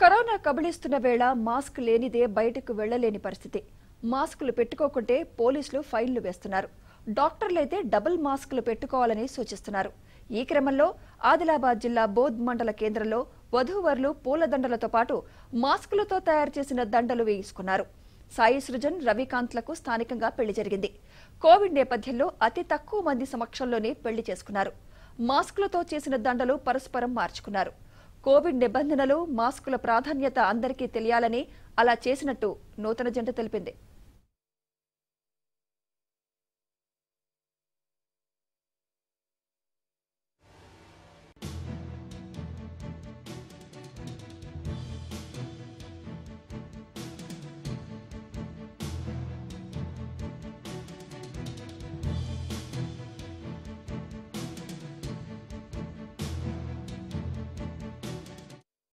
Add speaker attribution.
Speaker 1: corona కబళిస్తున్న వేళ mask లేనిదే బయటకు వెళ్లలేని పరిస్థితి మాస్కులు పెట్టుకోకుంటే పోలీసులు ఫైన్లు వేస్తున్నారు డాక్టర్లైతే డబుల్ మాస్కులు పెట్టుకోవాలని సూచిస్తున్నారు ఈ క్రమంలో ఆదిలాబాద్ జిల్లా బోధ్ మండల కేంద్రంలో వధూవరులు పూలదండలతో పాటు మాస్కులతో తయారు చేసిన దండలు వేయించుకున్నారు సాయి సృజన్ రవికాంత్లకు స్థానికంగా పెళ్లి జరిగింది కోవిడ్ నేపథ్యంలో అతి తక్కువ మంది సమక్షంలోనే పెళ్లి చేసుకున్నారు మాస్కులతో చేసిన దండలు పరస్పరం మార్చుకున్నారు కోవిడ్ నిబంధనలు మాస్కుల ప్రాధాన్యత అందరికీ తెలియాలని అలా చేసినట్టు నూతన జంట తెలిపింది